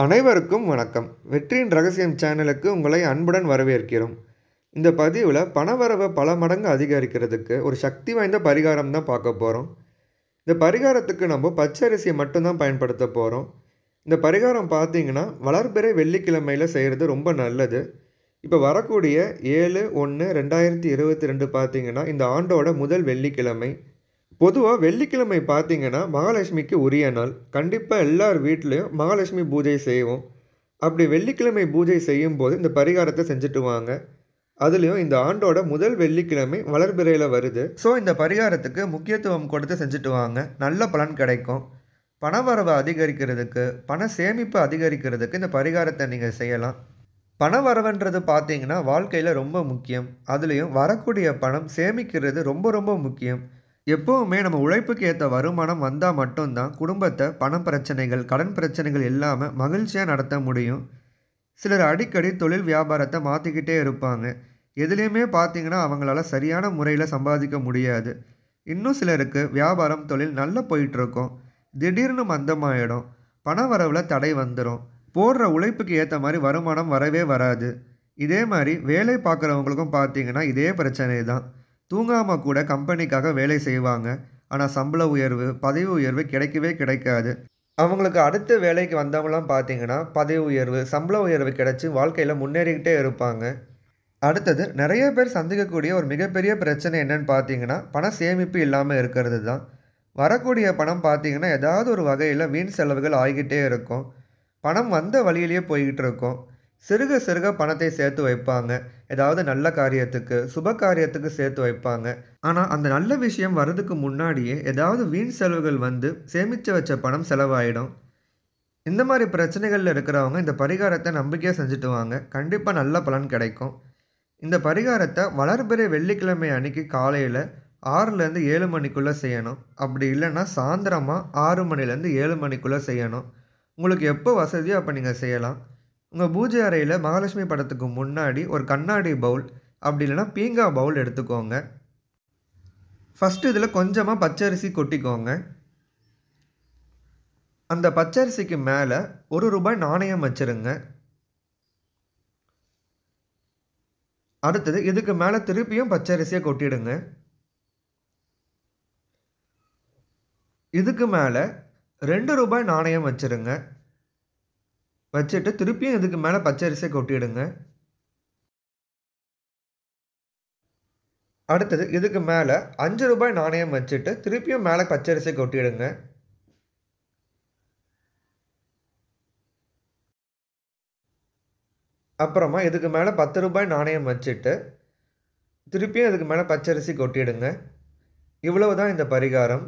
அனைவருக்கும் வணக்கம் வெற்றியின் ரகசியம் சேனலுக்கு உங்களை அன்புடன் வரவேற்கிறோம் இந்த பதிவில் பணவரவை பல மடங்கு அதிகரிக்கிறதுக்கு ஒரு சக்தி வாய்ந்த பரிகாரம் தான் பார்க்க போகிறோம் இந்த பரிகாரத்துக்கு நம்ம பச்சரிசியை மட்டும்தான் பயன்படுத்த போகிறோம் இந்த பரிகாரம் பார்த்தீங்கன்னா வளர்பிறை வெள்ளிக்கிழமையில் செய்கிறது ரொம்ப நல்லது இப்போ வரக்கூடிய ஏழு ஒன்று ரெண்டாயிரத்தி இருபத்தி ரெண்டு பார்த்தீங்கன்னா இந்த ஆண்டோட முதல் வெள்ளிக்கிழமை பொதுவாக வெள்ளிக்கிழமை பார்த்தீங்கன்னா மகாலட்சுமிக்கு உரிய நாள் கண்டிப்பாக எல்லார் வீட்லேயும் மகாலட்சுமி பூஜை செய்வோம் அப்படி வெள்ளிக்கிழமை பூஜை செய்யும்போது இந்த பரிகாரத்தை செஞ்சுட்டு வாங்க அதுலேயும் இந்த ஆண்டோட முதல் வெள்ளிக்கிழமை வளர்பிறையில் வருது ஸோ இந்த பரிகாரத்துக்கு முக்கியத்துவம் கொடுத்து செஞ்சுட்டு வாங்க நல்ல பலன் கிடைக்கும் பணவரவை அதிகரிக்கிறதுக்கு பண சேமிப்பு அதிகரிக்கிறதுக்கு இந்த பரிகாரத்தை நீங்கள் செய்யலாம் பணவரவுன்றது பார்த்தீங்கன்னா வாழ்க்கையில் ரொம்ப முக்கியம் அதுலேயும் வரக்கூடிய பணம் சேமிக்கிறது ரொம்ப ரொம்ப முக்கியம் எப்போவுமே நம்ம உழைப்புக்கு ஏற்ற வருமானம் வந்தால் மட்டும்தான் குடும்பத்தை பண பிரச்சனைகள் கடன் பிரச்சனைகள் இல்லாமல் மகிழ்ச்சியாக நடத்த முடியும் சிலர் அடிக்கடி தொழில் வியாபாரத்தை மாற்றிக்கிட்டே இருப்பாங்க எதுலேயுமே பார்த்தீங்கன்னா அவங்களால சரியான முறையில் சம்பாதிக்க முடியாது இன்னும் சிலருக்கு வியாபாரம் தொழில் நல்லா போயிட்டுருக்கும் திடீர்னு மந்தமாயிடும் பண வரவில் தடை வந்துடும் போடுற உழைப்புக்கு ஏற்ற மாதிரி வருமானம் வரவே வராது இதே மாதிரி வேலை பார்க்குறவங்களுக்கும் பார்த்தீங்கன்னா இதே பிரச்சனை தான் தூங்காமல் கூட கம்பெனிக்காக வேலை செய்வாங்க ஆனால் சம்பள உயர்வு பதவி உயர்வு கிடைக்கவே கிடைக்காது அவங்களுக்கு அடுத்த வேலைக்கு வந்தவங்களாம் பார்த்தீங்கன்னா பதவி உயர்வு சம்பள உயர்வு கிடைச்சி வாழ்க்கையில் முன்னேறிக்கிட்டே இருப்பாங்க அடுத்தது நிறைய பேர் சந்திக்கக்கூடிய ஒரு மிகப்பெரிய பிரச்சனை என்னன்னு பார்த்தீங்கன்னா பண சேமிப்பு இல்லாமல் இருக்கிறது தான் வரக்கூடிய பணம் பார்த்தீங்கன்னா ஏதாவது ஒரு வகையில் வீண் செலவுகள் ஆகிக்கிட்டே இருக்கும் பணம் வந்த வழியிலேயே போய்கிட்டு இருக்கும் சிறுக சிறுக பணத்தை சேர்த்து வைப்பாங்க ஏதாவது நல்ல காரியத்துக்கு சுப காரியத்துக்கு சேர்த்து வைப்பாங்க ஆனால் அந்த நல்ல விஷயம் வர்றதுக்கு முன்னாடியே ஏதாவது வீண் செலவுகள் வந்து சேமித்து வச்ச பணம் செலவாயிடும் இந்த மாதிரி பிரச்சனைகளில் இருக்கிறவங்க இந்த பரிகாரத்தை நம்பிக்கையாக செஞ்சுட்டு வாங்க கண்டிப்பாக நல்ல பலன் கிடைக்கும் இந்த பரிகாரத்தை வளர்பிறை வெள்ளிக்கிழமை அன்னைக்கு காலையில் ஆறுலேருந்து ஏழு மணிக்குள்ளே செய்யணும் அப்படி இல்லைன்னா சாயந்தரமாக ஆறு மணிலேருந்து ஏழு மணிக்குள்ளே செய்யணும் உங்களுக்கு எப்போ வசதியோ அப்போ நீங்கள் செய்யலாம் உங்கள் பூஜை அறையில் மகாலட்சுமி படத்துக்கு முன்னாடி ஒரு கண்ணாடி பவுல் அப்படி இல்லைன்னா பீங்கா பவுல் எடுத்துக்கோங்க ஃபஸ்ட்டு இதில் கொஞ்சமாக பச்சரிசி கொட்டிக்கோங்க அந்த பச்சரிசிக்கு மேலே ஒரு ரூபாய் நாணயம் வச்சுருங்க அடுத்தது இதுக்கு மேலே திருப்பியும் பச்சரிசியை கொட்டிடுங்க இதுக்கு மேலே ரெண்டு ரூபாய் நாணயம் வச்சுருங்க வச்சுட்டு திருப்பியும் இதுக்கு மேலே பச்சரிசியை கொட்டிடுங்க அடுத்தது இதுக்கு மேலே அஞ்சு ரூபாய் நாணயம் வச்சுட்டு திருப்பியும் மேலே பச்சரிசியை கொட்டிடுங்க அப்புறமா இதுக்கு மேலே பத்து ரூபாய் நாணயம் வச்சுட்டு திருப்பியும் இதுக்கு மேலே பச்சரிசி கொட்டிடுங்க இவ்வளவு தான் இந்த பரிகாரம்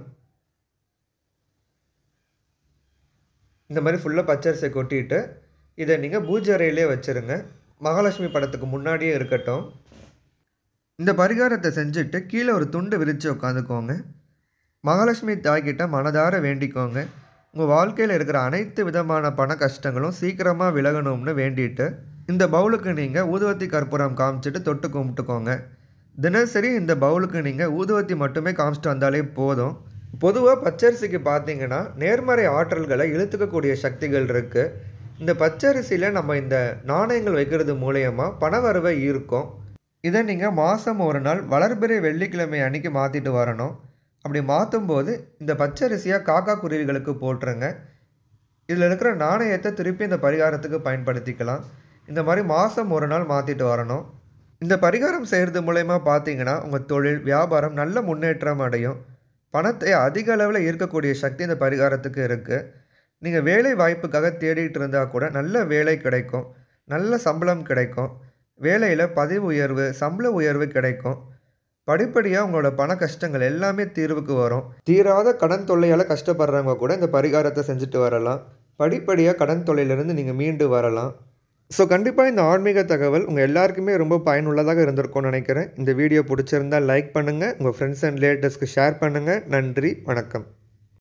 இந்த மாதிரி ஃபுல்லாக பச்சரிசை கொட்டிட்டு இதை நீங்கள் பூஜை அறையிலே வச்சுருங்க மகாலட்சுமி படத்துக்கு முன்னாடியே இருக்கட்டும் இந்த பரிகாரத்தை செஞ்சுட்டு கீழே ஒரு துண்டு விரித்து உட்காந்துக்கோங்க மகாலட்சுமி தாய்கிட்ட மனதார வேண்டிக்கோங்க உங்கள் வாழ்க்கையில் இருக்கிற அனைத்து விதமான பண கஷ்டங்களும் சீக்கிரமாக விலகணும்னு வேண்டிட்டு இந்த பவுலுக்கு நீங்கள் ஊதுவத்தி கற்பூரம் காமிச்சிட்டு தொட்டு கும்பிட்டுக்கோங்க தினசரி இந்த பவுலுக்கு நீங்கள் ஊதுவத்தி மட்டுமே காமிச்சிட்டு வந்தாலே போதும் பொதுவாக பச்சரிசிக்கு பார்த்தீங்கன்னா நேர்மறை ஆற்றல்களை இழுத்துக்கக்கூடிய சக்திகள் இருக்குது இந்த பச்சரிசியில் நம்ம இந்த நாணயங்கள் வைக்கிறது மூலயமா பணவரவை ஈர்க்கும் இதை நீங்கள் மாதம் ஒரு நாள் வளர்பிறை வெள்ளிக்கிழமை அன்னைக்கு மாற்றிட்டு வரணும் அப்படி மாற்றும் போது இந்த பச்சரிசியாக காக்கா குருவிகளுக்கு போட்டுருங்க இதில் இருக்கிற நாணயத்தை திருப்பி இந்த பரிகாரத்துக்கு பயன்படுத்திக்கலாம் இந்த மாதிரி மாதம் ஒரு நாள் மாற்றிட்டு வரணும் இந்த பரிகாரம் செய்கிறது மூலயமா பார்த்தீங்கன்னா உங்கள் தொழில் வியாபாரம் நல்ல முன்னேற்றம் அடையும் பணத்தை அதிக அளவில் ஈர்க்கக்கூடிய சக்தி இந்த பரிகாரத்துக்கு இருக்குது நீங்கள் வேலை வாய்ப்புக்காக தேடிட்டு இருந்தால் கூட நல்ல வேலை கிடைக்கும் நல்ல சம்பளம் கிடைக்கும் வேலையில் பதவி உயர்வு சம்பள உயர்வு கிடைக்கும் படிப்படியாக உங்களோட பண கஷ்டங்கள் எல்லாமே தீர்வுக்கு வரும் தீராத கடன் தொல்லையால் கஷ்டப்படுறவங்க கூட இந்த பரிகாரத்தை செஞ்சுட்டு வரலாம் படிப்படியாக கடன் தொல்லையிலிருந்து நீங்கள் மீண்டு வரலாம் ஸோ கண்டிப்பாக இந்த ஆன்மீக தகவல் உங்கள் எல்லாருக்குமே ரொம்ப பயனுள்ளதாக இருந்திருக்கும்னு நினைக்கிறேன் இந்த வீடியோ பிடிச்சிருந்தால் லைக் பண்ணுங்கள் உங்கள் ஃப்ரெண்ட்ஸ் அண்ட் ரிலேட்டிவ்ஸ்க்கு ஷேர் பண்ணுங்கள் நன்றி வணக்கம்